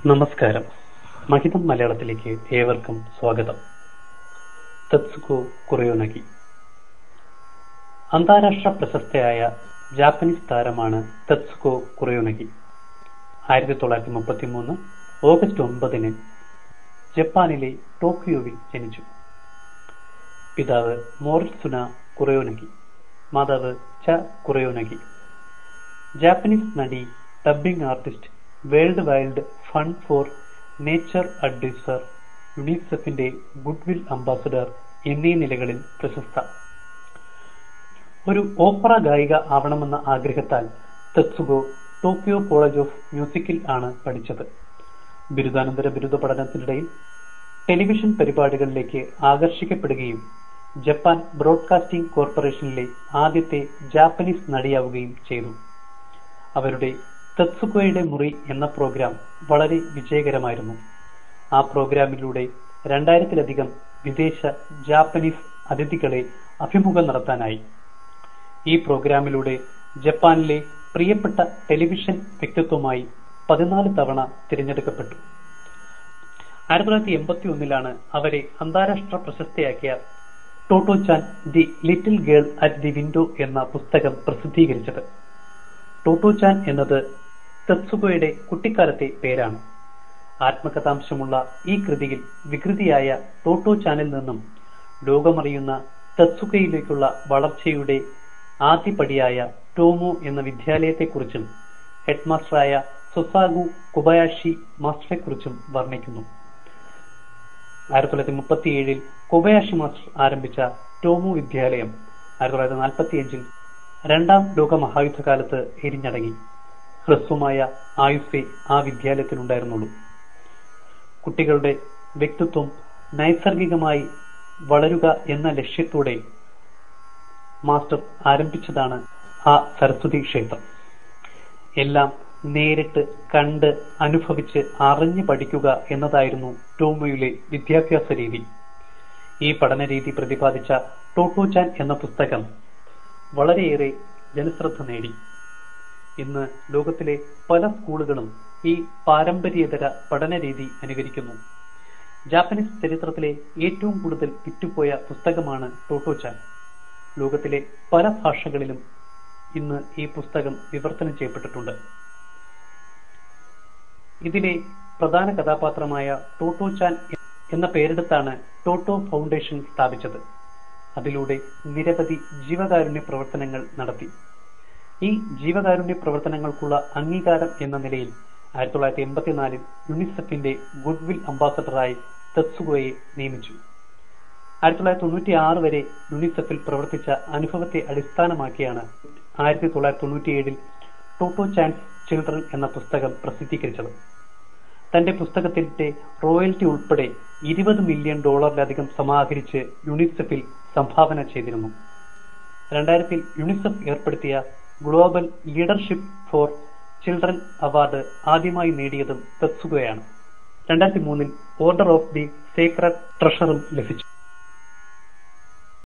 നമസ്കാരം മഹിതം മലയാളത്തിലേക്ക് ഏവർക്കും സ്വാഗതം തെത്സുകോ കുറയോനഗി അന്താരാഷ്ട്ര പ്രശസ്തയായ ജാപ്പനീസ് താരമാണ് തെത്സുകോ കുറയോനഗി ആയിരത്തി തൊള്ളായിരത്തി മുപ്പത്തി മൂന്ന് ഓഗസ്റ്റ് ഒമ്പതിന് ജപ്പാനിലെ ടോക്കിയോവിൽ ജനിച്ചു പിതാവ് മോറിസുന കുറയോനഗി മാതാവ് ച കുറയോനഗി ജാപ്പനീസ് നടി dubbing artist World Wild Fund for Nature adviser യുണിസെഫിന്റെ ഗുഡ്വിൽ അംബാസഡർ എന്നീ നിലകളിൽ പ്രശസ്ത ഒരു ഓപ്പറ ഗായിക ആവണമെന്ന ആഗ്രഹത്താൽ തെത്സുഗോ ടോക്കിയോ കോളേജ് ഓഫ് മ്യൂസിക്കിൽ ആണ് പഠിച്ചത് ബിരുദാനന്തര ബിരുദ പഠനത്തിനിടയിൽ ടെലിവിഷൻ പരിപാടികളിലേക്ക് ആകർഷിക്കപ്പെടുകയും ജപ്പാൻ ബ്രോഡ്കാസ്റ്റിംഗ് കോർപ്പറേഷനിലെ ആദ്യത്തെ ജാപ്പനീസ് നടിയാവുകയും ചെയ്തു അവരുടെ തെത്സുക്കോയുടെ മുറി എന്ന പ്രോഗ്രാം വളരെ വിജയകരമായിരുന്നു ആ പ്രോഗ്രാമിലൂടെ രണ്ടായിരത്തിലധികം വിദേശ ജാപ്പനീസ് അതിഥികളെ അഭിമുഖം നടത്താനായി ഈ പ്രോഗ്രാമിലൂടെ ജപ്പാനിലെ പ്രിയപ്പെട്ട ടെലിവിഷൻ വ്യക്തിത്വമായി പതിനാല് തവണ തിരഞ്ഞെടുക്കപ്പെട്ടു ആയിരത്തി തൊള്ളായിരത്തി എൺപത്തി ഒന്നിലാണ് അവരെ അന്താരാഷ്ട്ര പ്രശസ്തയാക്കിയ Totto Chan the Little Girl at the Window എന്ന പുസ്തകം പ്രസിദ്ധീകരിച്ചത് ടോട്ടോ ചാൻ എന്നത് തെത്സുഗോയുടെ കുട്ടിക്കാലത്തെ പേരാണ് ആത്മകഥാംശമുള്ള ഈ കൃതിയിൽ വികൃതിയായ ടോട്ടോ ചാനിൽ നിന്നും ലോകമറിയുന്ന തെത്സുഗയിലേക്കുള്ള വളർച്ചയുടെ ആദ്യപടിയായ ടോമോ എന്ന വിദ്യാലയത്തെക്കുറിച്ചും ഹെഡ്മാസ്റ്ററായ സൊസാഗു കൊബയാഷി മാസ്റ്ററെക്കുറിച്ചും വർണ്ണിക്കുന്നു ആയിരത്തി തൊള്ളായിരത്തി മുപ്പത്തിയേഴിൽ കൊബയാഷി മാസ്റ്റർ ആരംഭിച്ച ടോമോ വിദ്യാലയം ആയിരത്തി തൊള്ളായിരത്തി നാൽപ്പത്തിയഞ്ചിൽ രണ്ടാം ലോക മഹായുദ്ധകാലത്ത് എരിഞ്ഞടങ്ങി ഹ്രസ്വമായ ആയുസ്സേ ആ വിദ്യാലയത്തിലുണ്ടായിരുന്നുള്ളൂ കുട്ടികളുടെ വ്യക്തിത്വം നൈസർഗികമായി വളരുക എന്ന ലക്ഷ്യത്തോടെ മാസ്റ്റർ ആരംഭിച്ചതാണ് ആ സരസ്വതി ക്ഷേത്രം എല്ലാം നേരിട്ട് കണ്ട് അനുഭവിച്ച് അറിഞ്ഞു പഠിക്കുക എന്നതായിരുന്നു ടോമോയിലെ വിദ്യാഭ്യാസ രീതി ഈ പഠന രീതി പ്രതിപാദിച്ച ടോട്ടോ ചാൻ എന്ന പുസ്തകം വളരെയേറെ ജനശ്രദ്ധ നേടി ഇന്ന് ലോകത്തിലെ പല സ്കൂളുകളും ഈ പാരമ്പര്യേതര പഠന രീതി അനുകരിക്കുന്നു ജാപ്പനീസ് ചരിത്രത്തിലെ ഏറ്റവും കൂടുതൽ വിറ്റുപോയ പുസ്തകമാണ് ടോട്ടോ ചാൻ ലോകത്തിലെ പല ഭാഷകളിലും ഇന്ന് ഈ പുസ്തകം വിവർത്തനം ചെയ്യപ്പെട്ടിട്ടുണ്ട് ഇതിലെ പ്രധാന കഥാപാത്രമായ ടോട്ടോ ചാൻ എന്ന പേരെടുത്താണ് ടോട്ടോ ഫൗണ്ടേഷൻ സ്ഥാപിച്ചത് അതിലൂടെ നിരവധി ജീവകാരുണ്യ പ്രവർത്തനങ്ങൾ നടത്തി ഈ ജീവകാരുണ്യ പ്രവർത്തനങ്ങൾക്കുള്ള അംഗീകാരം എന്ന നിലയിൽ ആയിരത്തി തൊള്ളായിരത്തി എൺപത്തിനാലിൽ യുണിസെഫിന്റെ ഗുഡ്വിൽ അംബാസഡറായി തെത്സുഗോയെ നിയമിച്ചു ആയിരത്തി തൊള്ളായിരത്തി തൊണ്ണൂറ്റി ആറ് വരെ യുണിസെഫിൽ പ്രവർത്തിച്ച അനുഭവത്തെ അടിസ്ഥാനമാക്കിയാണ് ആയിരത്തി തൊള്ളായിരത്തി തൊണ്ണൂറ്റിയേഴിൽ ടോട്ടോ ചാൻസ് ചിൽഡ്രൻ എന്ന പുസ്തകം പ്രസിദ്ധീകരിച്ചത് തന്റെ പുസ്തകത്തിന്റെ റോയൽറ്റി ഉൾപ്പെടെ ഇരുപത് മില്യൺ ഡോളറിലധികം സമാഹരിച്ച് യുണിസെഫിൽ സംഭാവന ചെയ്തിരുന്നു രണ്ടായിരത്തിൽ യുണിസെഫ് ഏർപ്പെടുത്തിയ global leadership for children award ആദ്യമായി നേടിയതും തെത്സുകയാണ് രണ്ടായിരത്തി മൂന്നിൽ ഓർഡർ ഓഫ് ദി സേക്രഡ് ട്രഷറും ലഭിച്ചു